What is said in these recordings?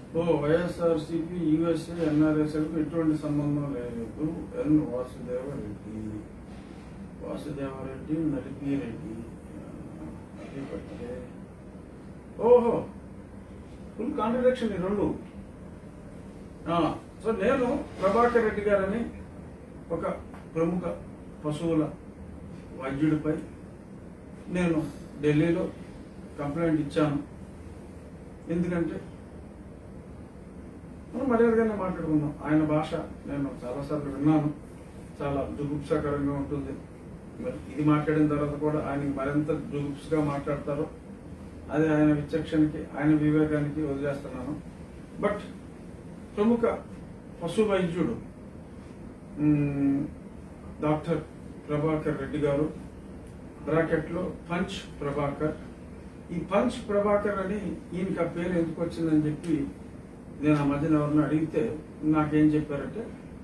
ఓ YSRCP USA ఎన్ఆర్ఎస్ఎల్కు ఎటువంటి సంబంధం లేదు ఎన్ వాసుదేవరెడ్డి వాసుదేవరెడ్డి నలిపిరెడ్డి అది పట్టే ఓహో ఫుల్ కాంట్రడిక్షన్ ఈ రెండు ఆ, సో నేను ప్రభాకర్ రెడ్డి గారని ఒక ప్రముఖ పశువుల వైద్యుడిపై నేను ఢిల్లీలో కంప్లైంట్ ఇచ్చాను ఎందుకంటే మనం మర్యాదగానే మాట్లాడుకున్నాం ఆయన భాష నేను చాలాసార్లు విన్నాను చాలా జుగుప్సాకరంగా ఉంటుంది మరి ఇది మాట్లాడిన తర్వాత కూడా ఆయన మరింత జుగుప్స్గా మాట్లాడతారు అది ఆయన విచక్షణకి ఆయన వివేకానికి వదిలేస్తున్నాను బట్ ప్రముఖ పశు వైద్యుడు మ్, డాక్టర్ ప్రభాకర్ రెడ్డి గారు బ్రాకెట్లో పంచ్ ప్రభాకర్ ఈ పంచ్ ప్రభాకర్ అని ఈయనకి ఆ పేరు ఎందుకు వచ్చిందని చెప్పి నేను ఆ మధ్యన ఎవరిని అడిగితే నాకేం చెప్పారంటే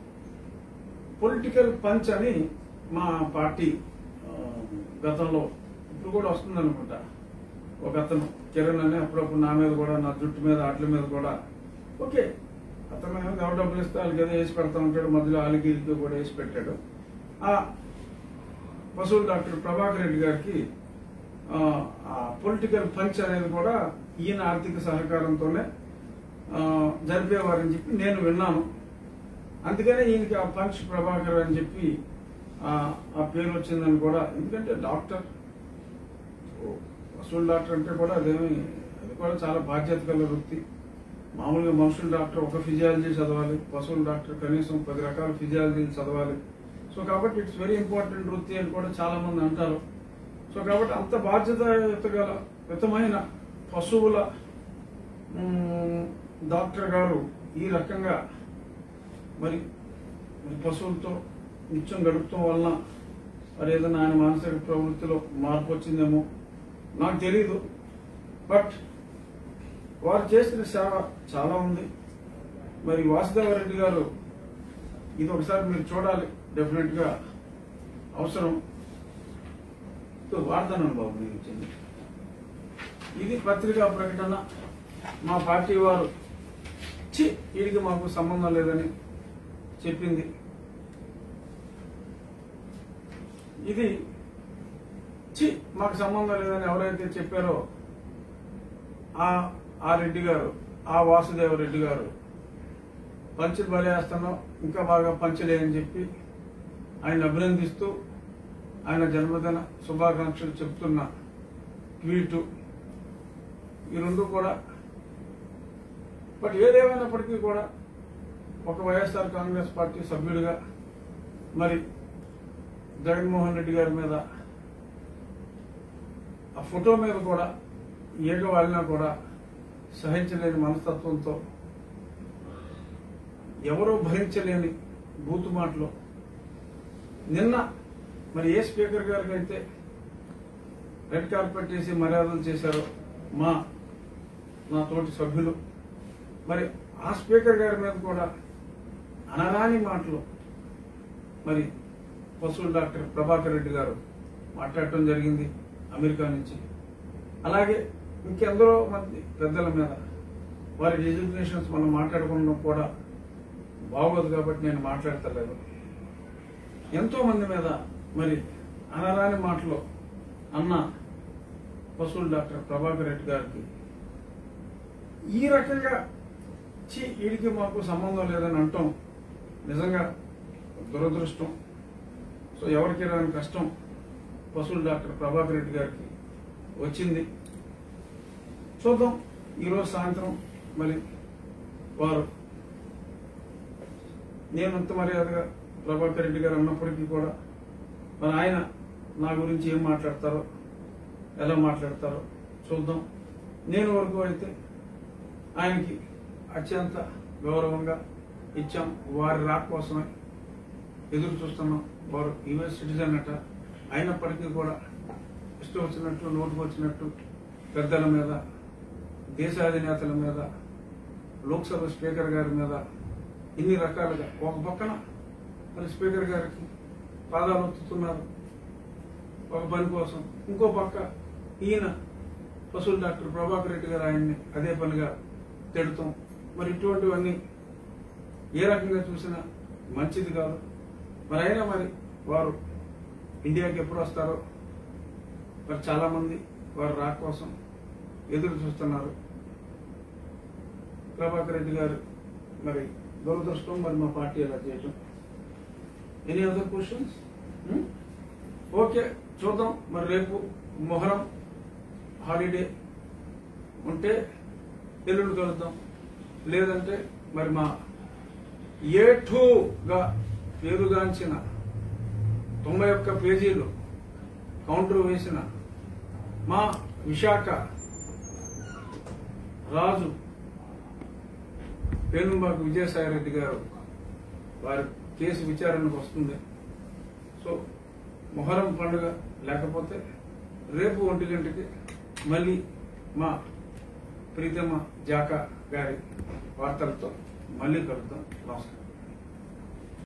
పొలిటికల్ పంచ్ అని మా పార్టీ ఆ, గతంలో ఇప్పుడు కూడా వస్తుంది అనుకుంటా ఒక అతను కిరణ్ అని అప్పుడప్పుడు నా మీద కూడా నా జుట్టు మీద ఆటల మీద కూడా ఓకే అతను ఏమో ఎవరు డబ్బులు ఇస్తే వాళ్ళకి ఏదో వేసి పెడతా ఉంటాడు మధ్యలో వాళ్ళకి వీళ్ళకి కూడా వేసి పెట్టాడు ఆ పశువుల డాక్టర్ ప్రభాకర్ రెడ్డి గారికి ఆ, ఆ పొలిటికల్ పంచ్ అనేది కూడా ఈయన ఆర్థిక సహకారంతోనే ఆ, జరిపేవారని చెప్పి నేను విన్నాను అందుకనే ఈయనకి ఆ పంచ్ ప్రభాకర్ అని చెప్పి ఆ, ఆ పేరు వచ్చిందని కూడా ఎందుకంటే డాక్టర్ ఓ, పశువుల డాక్టర్ అంటే కూడా అదేమి అది కూడా చాలా బాధ్యత గల వృత్తి మామూలుగా మనుషుల డాక్టర్ ఒక ఫిజియాలజీ చదవాలి పశువుల డాక్టర్ కనీసం పది రకాల ఫిజియాలజీ చదవాలి సో కాబట్టి ఇట్స్ వెరీ ఇంపార్టెంట్ వృత్తి అని కూడా చాలా మంది అంటారు సో కాబట్టి అంత బాధ్యత గల వితమైన పశువుల మ్, డాక్టర్ గారు ఈ రకంగా మరి మరి పశువులతో నిత్యం గడపటం వలన మరి ఏదైనా ఆయన మానసిక ప్రవృత్తిలో మార్పు వచ్చిందేమో నాకు తెలియదు బట్ వారు చేసిన సేవ చాలా ఉంది మరి వాసుదేవరెడ్డి గారు ఇది ఒకసారి మీరు చూడాలి డెఫినెట్ గా అవసరం ఇదో వాడతాను బాబు మీకు ఇచ్చింది ఇది పత్రికా ప్రకటన మా పార్టీ వారు చి వీడికి మాకు సంబంధం లేదని చెప్పింది ఇది చి మాకు సంబంధం లేదని ఎవరైతే చెప్పారో ఆ ఆ రెడ్డి గారు ఆ వాసుదేవ రెడ్డి గారు పంచులు బలేస్తున్నాం ఇంకా బాగా పంచలే అని చెప్పి ఆయన అభినందిస్తూ ఆయన జన్మదిన శుభాకాంక్షలు చెప్తున్న ట్వీటు ఈ రెండు కూడా బట్ ఏదేమైనప్పటికీ కూడా ఒక వైఎస్ఆర్ కాంగ్రెస్ పార్టీ సభ్యుడిగా మరి జగన్మోహన్ రెడ్డి గారి మీద ఆ ఫోటో మీద కూడా ఈగ వాడినా కూడా సహించలేని మనస్తత్వంతో ఎవరో భరించలేని బూతు మాటలు నిన్న మరి ఏ స్పీకర్ గారికి అయితే రెడ్ కార్పెట్ వేసి మర్యాదలు చేశారో మా నా తోటి సభ్యులు మరి ఆ స్పీకర్ గారి మీద కూడా అనరాని మాటలు మరి పశువుల డాక్టర్ ప్రభాకర్ రెడ్డి గారు మాట్లాడటం జరిగింది అమెరికా నుంచి అలాగే ఇంకెందరో మంది పెద్దల మీద వారి డెసిగ్నేషన్స్ మనం మాట్లాడుకున్నాం కూడా బాగోదు కాబట్టి నేను మాట్లాడతలేదు ఎంతో మంది మీద మరి అనరాని మాటలు అన్న పశువుల డాక్టర్ ప్రభాకర్ రెడ్డి గారికి ఈ రకంగా చి వీడికి మాకు సంబంధం లేదని అంటాం నిజంగా దురదృష్టం సో ఎవరికి రాని కష్టం పశువుల డాక్టర్ ప్రభాకర్ రెడ్డి గారికి వచ్చింది చూద్దాం ఈరోజు సాయంత్రం మరి వారు నేను అంత మర్యాదగా ప్రభాకర్ రెడ్డి గారు అన్నప్పటికీ కూడా మరి ఆయన నా గురించి ఏం మాట్లాడతారో ఎలా మాట్లాడతారో చూద్దాం నేను వరకు అయితే ఆయనకి అత్యంత గౌరవంగా ఇచ్చాం వారి రాక కోసమే ఎదురు చూస్తున్నాం వారు యుఎస్ సిటిజన్ అట అయినప్పటికీ కూడా ఇష్టం వచ్చినట్లు నోటుకు వచ్చినట్టు పెద్దల మీద దేశాధినేతల మీద లోక్సభ స్పీకర్ గారి మీద ఇన్ని రకాలుగా ఒక పక్కన మరి స్పీకర్ గారికి పాదాలు ఒత్తుతున్నారు ఒక పని కోసం ఇంకో పక్క ఈయన పశువుల డాక్టర్ ప్రభాకర్ రెడ్డి గారు ఆయన్ని అదే పనిగా తిడతాం మరి ఇటువంటివన్నీ ఏ రకంగా చూసినా మంచిది కాదు మరి అయినా మరి వారు ఇండియాకి ఎప్పుడు వస్తారో మరి చాలా మంది వారి రాక కోసం ఎదురు చూస్తున్నారు ప్రభాకర్ రెడ్డి గారు మరి దురదృష్టం మరి మా పార్టీ అలా చేయటం ఎనీ అదర్ క్వశ్చన్స్ ఓకే చూద్దాం మరి రేపు మొహరం హాలిడే ఉంటే ఎల్లుండి కలుద్దాం లేదంటే మరి మా ఏఠూగా పేరుగాంచిన తొంభై ఒక్క పేజీలు కౌంటర్ వేసిన మా విశాఖ రాజు పేనుంబాకు విజయసాయిరెడ్డి గారు వారి కేసు విచారణకు వస్తుంది సో మొహరం పండుగ లేకపోతే రేపు ఒంటి గంటకి మళ్ళీ మా ప్రీతమ్మ జాకా గారి వార్తలతో మళ్ళీ కలుద్దాం నమస్కారం